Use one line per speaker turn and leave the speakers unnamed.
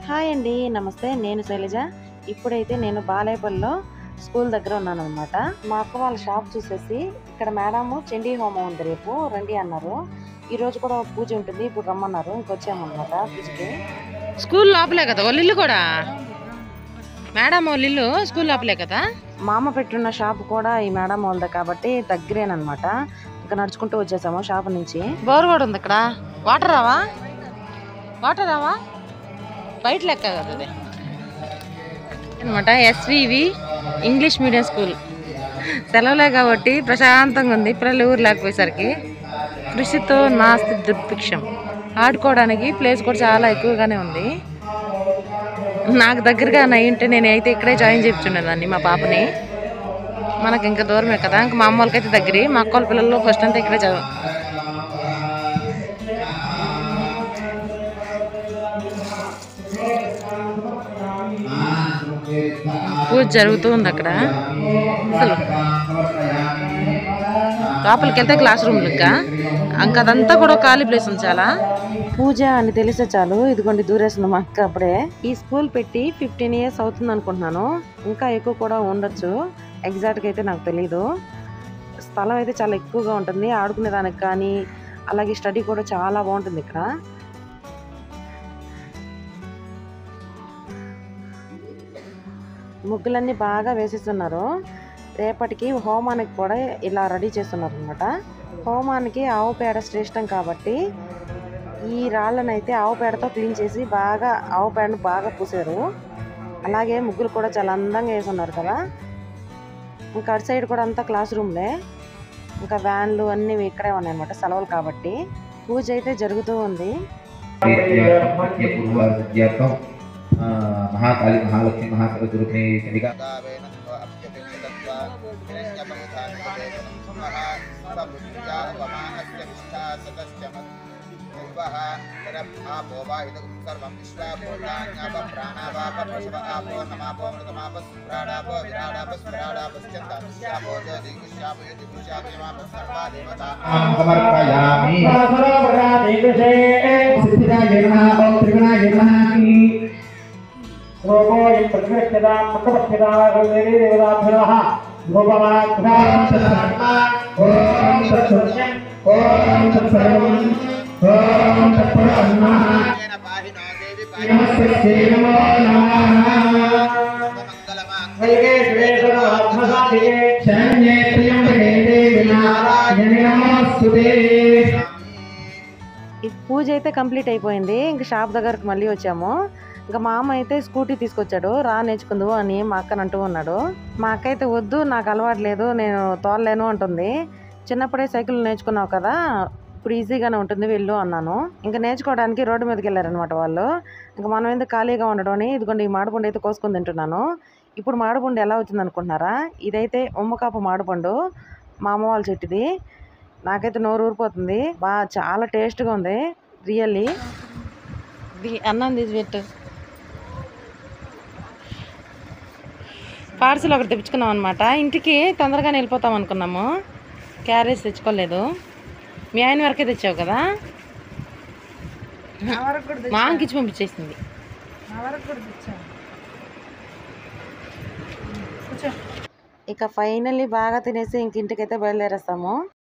hi అండి నమస్తే నేను శైలజ ఇప్పుడైతే నేను బాలేపల్లిలో స్కూల్ దగ్గర ఉన్నాను అనమాట మా అక్క వాళ్ళ షాప్ చూసేసి ఇక్కడ మేడము చండీ హోమం ఉంది రేపు రండి అన్నారు ఈ రోజు కూడా పూజ ఉంటుంది ఇప్పుడు రమ్మన్నారు ఇంకొచ్చామన్నమాట పూజకి
స్కూల్ లోపలే కదా వాళ్ళ ఇల్లు కూడా మేడం వాళ్ళ ఇల్లు స్కూల్ లోపలే కదా
మా అమ్మ పెట్టున్న షాప్ కూడా ఈ మేడం వాళ్ళదే కాబట్టి దగ్గరేనమాట ఇంకా నడుచుకుంటూ వచ్చేసాము షాప్ నుంచి
బోర్ కూడా ఉంది ఇక్కడ వాటర్ రావా వాటర్ రావా బయట లెక్క కదా అది అనమాట ఎస్వివి ఇంగ్లీష్ మీడియం స్కూల్ సెలవులే కాబట్టి ప్రశాంతంగా ఉంది పిల్లలు ఊరు లేకపోయేసరికి కృషితో నాస్తి దుర్భిక్షం ఆడుకోవడానికి ప్లేస్ కూడా చాలా ఎక్కువగానే ఉంది నాకు దగ్గరగా నై ఉంటే నేను అయితే ఇక్కడే జాయిన్ చేయించుండేదాన్ని మా పాపని మనకి ఇంకా దూరమే కదా ఇంకా మా అమ్మ వాళ్ళకైతే దగ్గరే మా అక్క వాళ్ళ పిల్లలు ఫస్ట్ అంతా ఇక్కడే చదువు పూజ జరుగుతూ ఉంది అక్కడ అసలు లోపలికి వెళ్తే క్లాస్ రూమ్ లెక్క ఇంకా అదంతా కూడా ఖాళీ ప్లేస్ ఉంది చాలా
పూజ అని తెలిసే చాలు ఇదిగోండి దూరేసింది మా అక్క అప్పుడే ఈ స్కూల్ పెట్టి ఫిఫ్టీన్ ఇయర్స్ అవుతుంది అనుకుంటున్నాను ఇంకా ఎక్కువ కూడా ఉండొచ్చు ఎగ్జాక్ట్గా అయితే నాకు తెలీదు స్థలం అయితే చాలా ఎక్కువగా ఉంటుంది ఆడుకునే దానికి కానీ అలాగే స్టడీ కూడా చాలా బాగుంటుంది ఇక్కడ ముగ్గులన్నీ బాగా వేసేస్తున్నారు రేపటికి హోమానికి కూడా ఇలా రెడీ చేస్తున్నారు అనమాట హోమానికి ఆవు పేడ శ్రేష్టం కాబట్టి ఈ రాళ్ళను అయితే ఆవు పేడతో క్లీన్ చేసి బాగా ఆవు పేడను బాగా పూసారు అలాగే ముగ్గులు కూడా చాలా అందంగా వేసున్నారు కదా ఇంకా అటు సైడ్ కూడా అంతా క్లాస్ రూమ్లే ఇంకా వ్యాన్లు అన్నీ ఇక్కడే ఉన్నాయి అనమాట సెలవులు కాబట్టి పూజ అయితే జరుగుతూ ఉంది
పూర్వాధ్యాత్వం మహాకాళి మహాలక్ష్మి మహాసరస్వరూపిణి చండికా సమర్పయామి సిద్ధిదాయ నమః ఓం త్రిగుణాయ నమః
రోగోయం ప్రతిరక్షతాం పక్కపక్షతావేరే దేవతాభ్యः రూపమాఘ్రాం శతధర్మ ఓం తత్సత్యం ఓం తత్సర్వం ఓం తత్పరబ్రహ్మ నమస్తే నమో నమః వైగే శ్వేతమాత్మసాధికే శరణ్యే త్ర్యంబకే దేవి నారాయణి నమోస్తుతే
ఈ పూజ అయితే కంప్లీట్ అయిపోయింది ఇంకా షాప్ దగ్గరకు మళ్ళీ వచ్చాము ఇంకా మా అమ్మ అయితే స్కూటీ తీసుకొచ్చాడు రా నేర్చుకుందు అని మా అక్కని అంటూ ఉన్నాడు మా అక్క అయితే వద్దు నాకు అలవాటు లేదు నేను తోలలేను అంటుంది చిన్నప్పుడే సైకిల్ నేర్చుకున్నావు కదా ఇప్పుడు ఈజీగానే ఉంటుంది వెళ్ళు అన్నాను ఇంకా నేర్చుకోవడానికి రోడ్డు మీదకి వెళ్ళారనమాట వాళ్ళు ఇంకా మనం ఎందుకు ఖాళీగా ఉండడం అని ఇదిగోండి ఈ మామిడిపండు అయితే కోసుకొని తింటున్నాను ఇప్పుడు మామిడిపండు ఎలా వచ్చింది అనుకుంటున్నారా ఇదైతే ఉమ్మకాపు మామిడిపండు మా అమ్మ వాళ్ళ చెట్టుది నాకైతే నోరు ఊరిపోతుంది బాగా చాలా టేస్ట్గా ఉంది రియల్లీ
అన్నం తీసి పెట్టు పార్సిల్ ఒకటి తెప్పించుకున్నాం అనమాట ఇంటికి తొందరగానే వెళ్ళిపోతాం అనుకున్నాము క్యారేజ్ తెచ్చుకోలేదు మీ ఆయన వరకే తెచ్చావు కదా మా ఆయనకి ఇచ్చి పంపించేసింది
ఇక ఫైనల్లీ బాగా తినేసి ఇంక ఇంటికైతే బయలుదేరేస్తాము